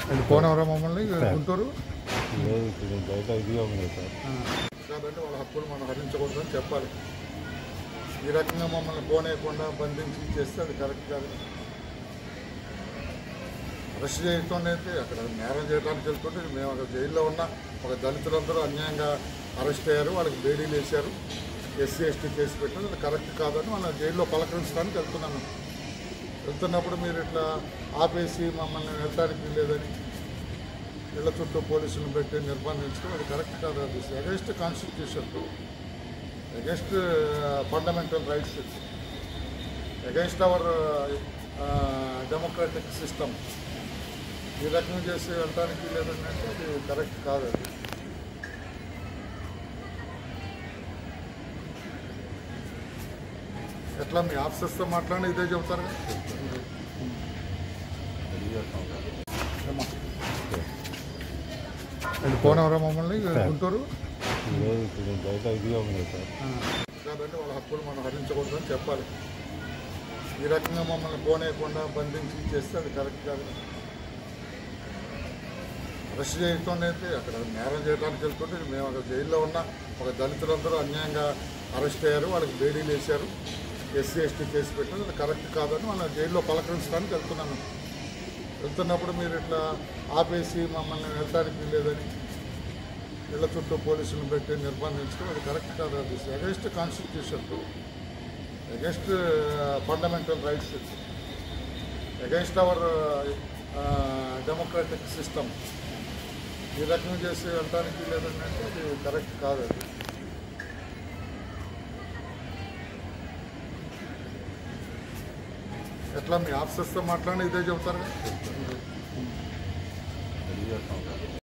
And Konavaram మమ్మల్ని గుంటూరు లేదు ఇప్పుడు బయట ఇది ఉంది సార్ కాదంటే వాళ్ళ హక్కులు మనం హరించకూడదని చెప్పాలి ఈ రకంగా మమ్మల్ని పోనేయకుండా బంధించి చేస్తే అది కరెక్ట్ కాదు అరెస్ట్ చేయటం అయితే అక్కడ నేరం చేయడానికి వెళ్తుంటే మేము అక్కడ జైల్లో ఉన్న ఒక దళితులందరూ అన్యాయంగా అరెస్ట్ అయ్యారు వాళ్ళకి బేడీలు వేశారు ఎస్సీ ఎస్టీ కేసు పెట్టారు అది కరెక్ట్ కాదని మనం జైల్లో పలకరించడానికి వెళ్తున్నాను వెళ్తున్నప్పుడు మీరు ఇట్లా ఆపేసి మమ్మల్ని వెళ్ళడానికి లేదని ఇళ్ల చుట్టూ పోలీసులను పెట్టి నిర్బంధించడం అది కరెక్ట్ కాదు అది against constitution against fundamental rights against our democratic system ఈ రకంగా చేసి వెళ్ళడానికి లేదంటే అది కరెక్ట్ కాదు అది ఎట్లా మీ ఆఫీసర్స్తో మాట్లాడి ఇదే చెబుతారు కదా? రెడీ చేస్తాం సార్ ఏమ్మా? అండ్ కోనవరం మమ్మల్ని గుంటూరు లేదు ఇప్పుడు బయట ఇది ఉంది సార్ కాదంటే వాళ్ళ హక్కులు మనం హరించకూడదని చెప్పాలి ఈ రకంగా మమ్మల్ని పోనేయకుండా బంధించి చేస్తే అది కరెక్ట్ కాదు అరెస్ట్ చేయటం అయితే అక్కడ నేరం చేయడానికి వెళ్తుంటే మేము అక్కడ జైల్లో ఉన్న ఒక దళితులందరూ అన్యాయంగా అరెస్ట్ అయ్యారు వాళ్ళకి బేడీలు వేశారు ఎస్సీ ఎస్టీ కేసు పెట్టారు అది కరెక్ట్ కాదని మనం జైల్లో పలకరించడానికి వెళ్తున్నాను వెళ్తున్నప్పుడు మీరు ఇట్లా ఆపేసి మమ్మల్ని వెళ్ళడానికి లేదని ఇళ్ల చుట్టూ పోలీసులను పెట్టి నిర్బంధించడం అది కరెక్ట్ కాదు అది against constitution against fundamental rights against our democratic system ఈ రకంగా చేసి వెళ్ళడానికి లేదంటే అది కరెక్ట్ కాదు అది ఎట్లా మీ ఆఫీసర్స్తో మాట్లాడి ఇదే చెబుతారు కదా? రెడీ చేస్తాం సార్